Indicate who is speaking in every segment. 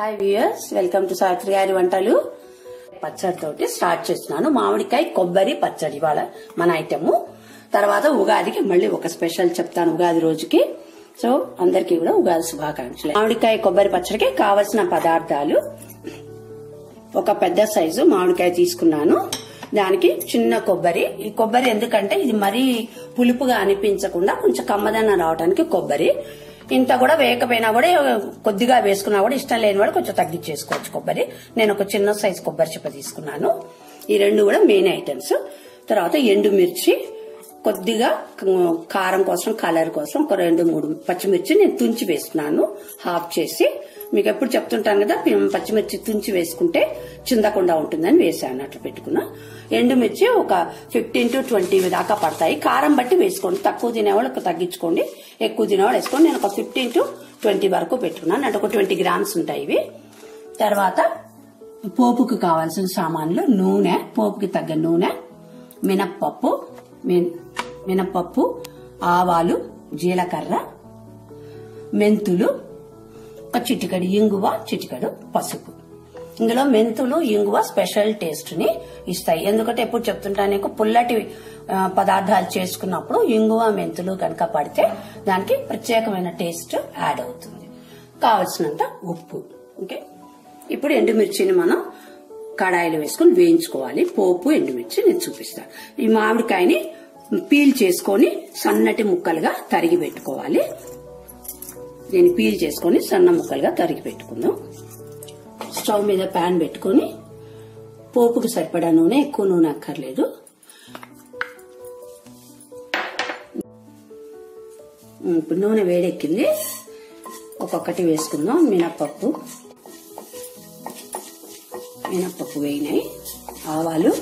Speaker 1: hi viewers welcome to Savitri గారి వంటలు పచ్చడితోటి start చేస్తున్నాను మామిడికాయ కొబ్బరి పచ్చడి ఇవాళ మన ఐటమ్ తర్వాత ఉగాదికి మళ్ళీ ఒక స్పెషల్ చెప్తాను ఉగాది రోజుకి సో అందరికీ కూడా ఉగాది శుభాకాంక్షలు మామిడికాయ కొబ్బరి పచ్చడికి కావలసిన పదార్థాలు ఒక పెద్ద సైజు మామిడికాయ తీసుకున్నాను దానికి చిన్న కొబ్బరి ఈ కొబ్బరి ఎందుకంటే ఇది మరీ పులుపుగా అనిపించకుండా కొంచెం కమ్మదనం రావడానికి కొబ్బరి ఇంత కూడా వేయకపోయినా కూడా కొద్దిగా వేసుకున్నా కూడా ఇష్టం లేని వాడు కొంచెం తగ్గించేసుకోవచ్చు కొబ్బరి నేను ఒక చిన్న సైజు కొబ్బరి చిప్ప తీసుకున్నాను ఈ రెండు కూడా మెయిన్ ఐటమ్స్ తర్వాత ఎండుమిర్చి కొద్దిగా కారం కోసం కలర్ కోసం ఒక రెండు మూడు పచ్చిమిర్చి నేను తుంచి వేసుకున్నాను హాఫ్ చేసి మీకు ఎప్పుడు చెప్తుంటాను కదా పచ్చిమిర్చి తుంచి వేసుకుంటే చిందకుండా ఉంటుందని వేసాను అట్లా పెట్టుకున్నా ఎండుమిర్చి ఒక ఫిఫ్టీన్ టు ట్వంటీ దాకా పడతాయి కారం బట్టి వేసుకోండి తక్కువ తినేవాళ్ళు తగ్గించుకోండి ఎక్కువ తినేవాళ్ళు వేసుకోండి నేను ఒక ఫిఫ్టీన్ టు ట్వంటీ వరకు పెట్టుకున్నాను అంటే ఒక ట్వంటీ గ్రామ్స్ ఉంటాయి ఇవి తర్వాత పోపుకు కావాల్సిన సామాన్లు నూనె పోపుకి తగ్గ నూనె మినప్పప్పు మినప్పప్పు ఆవాలు జీలకర్ర మెంతులు ఒక చిటికడు ఇంగువ చిటికడు పసుపు ఇందులో మెంతులు ఇంగువ స్పెషల్ టేస్ట్ ని ఇస్తాయి ఎందుకంటే ఎప్పుడు చెప్తుంటా నీకు పుల్లటి పదార్థాలు చేసుకున్నప్పుడు ఇంగువ మెంతులు కనుక పడితే దానికి ప్రత్యేకమైన టేస్ట్ యాడ్ అవుతుంది కావలసినంత ఉప్పు ఓకే ఇప్పుడు ఎండుమిర్చిని మనం కడాయిలో వేసుకుని వేయించుకోవాలి పోపు ఎండుమిర్చి నేను చూపిస్తాను ఈ మామిడికాయని పీల్ చేసుకొని సన్నటి ముక్కలుగా తరిగి పెట్టుకోవాలి దీన్ని పీల్ చేసుకొని సన్న ముక్కలుగా తరిగి పెట్టుకుందాం స్టవ్ మీద ప్యాన్ పెట్టుకొని పోపుకి సరిపడా నూనె ఎక్కువ నూనె అక్కర్లేదు ఇప్పుడు నూనె వేడెక్కింది ఒక్కొక్కటి వేసుకుందాం మినప్పప్పు మినప్పప్పు వేయినాయి ఆవాలు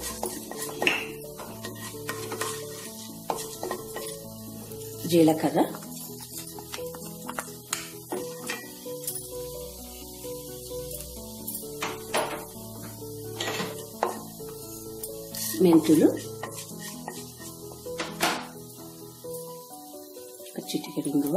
Speaker 1: జీలకర్ర మెంతులు చిటికెడు ఇంగువ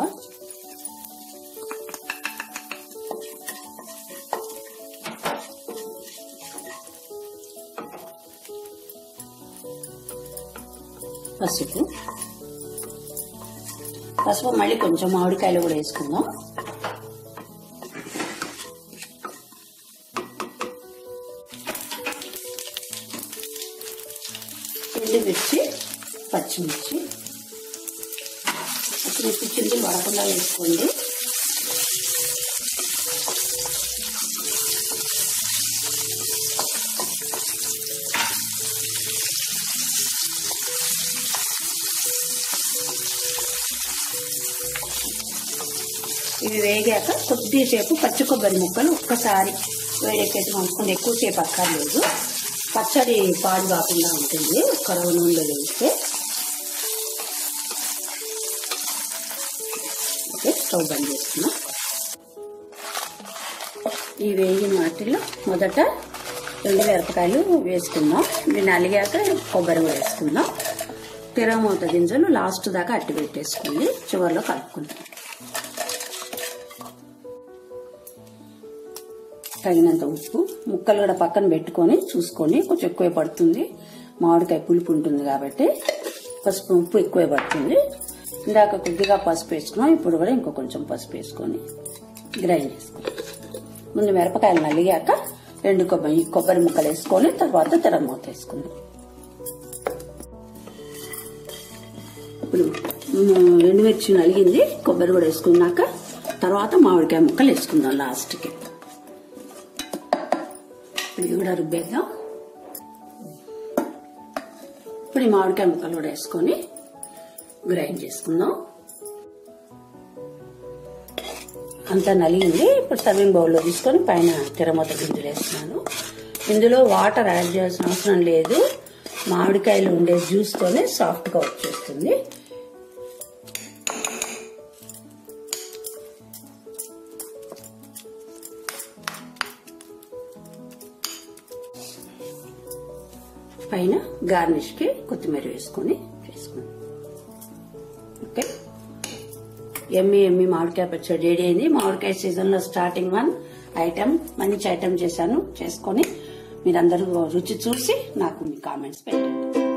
Speaker 1: పసుపు పసుపు మళ్ళీ కొంచెం మామిడికాయలు కూడా వేసుకుందాం ఎండుమిర్చి పచ్చిమిర్చి పచ్చిమిర్చి చింతలు పడకుండా వేసుకోండి ఇవి వేగాక కొద్దిసేపు పచ్చి కొబ్బరి ముక్కలు ఒక్కసారి వేడెక్కేసి పంపుకుంటే ఎక్కువసేపు అక్కర్లేదు పచ్చడి పాడు కాకుండా ఉంటుంది ఒక నూనెలో వేస్తే ఓకే స్టవ్ బంద్ చేస్తున్నా ఈ వేగిన వాటిల్లో మొదట రెండు మిరపకాయలు వేసుకుందాం ఇవి నలిగాక కొబ్బరి కూడా వేసుకుందాం తిరమూత గింజలు లాస్ట్ దాకా అట్టి పెట్టేసుకుంది చివరిలో కలుపుకుందాం తగినంత ఉప్పు ముక్కలు కూడా పక్కన పెట్టుకొని చూసుకొని కొంచెం ఎక్కువ పడుతుంది మామిడికాయ పులుపు ఉంటుంది కాబట్టి పసుపు ఉప్పు ఎక్కువ పడుతుంది ఇందాక కొద్దిగా పసుపు వేసుకున్నాం ఇప్పుడు కూడా ఇంకో కొంచెం పసుపు వేసుకొని గ్రైండ్ చేసుకున్నాం ముందు మిరపకాయలు నలిగాక రెండు కొబ్బరి కొబ్బరి ముక్కలు వేసుకొని తర్వాత తెరమూత వేసుకుందాం ఇప్పుడు ఎండుమిర్చి నలిగింది కొబ్బరి కూడా వేసుకున్నాక తర్వాత మామిడికాయ ముక్కలు వేసుకుందాం లాస్ట్కి ఇది కూడా రుబ్బేద్దాం ఇప్పుడు ఈ మామిడికాయ ముక్కలు కూడా వేసుకొని గ్రైండ్ చేసుకుందాం అంతా నలిగింది ఇప్పుడు సర్వింగ్ బౌల్లో తీసుకొని పైన తిరమూత గింజలు వేస్తున్నాను ఇందులో వాటర్ యాడ్ చేయాల్సిన అవసరం లేదు మామిడికాయలు ఉండే జ్యూస్తోనే సాఫ్ట్గా వచ్చేస్తుంది పైన గార్నిష్ కి కొత్తిమీర వేసుకొని వేసుకున్నాం ఓకే ఎమ్మి ఎమ్మి మామిడికాయ పచ్చడి రెడీ అయింది మామిడికాయ సీజన్ లో స్టార్టింగ్ వన్ ఐటమ్ మంచి ఐటమ్ చేశాను చేసుకొని మీరందరూ రుచి చూసి నాకు మీ కామెంట్స్ పెట్టండి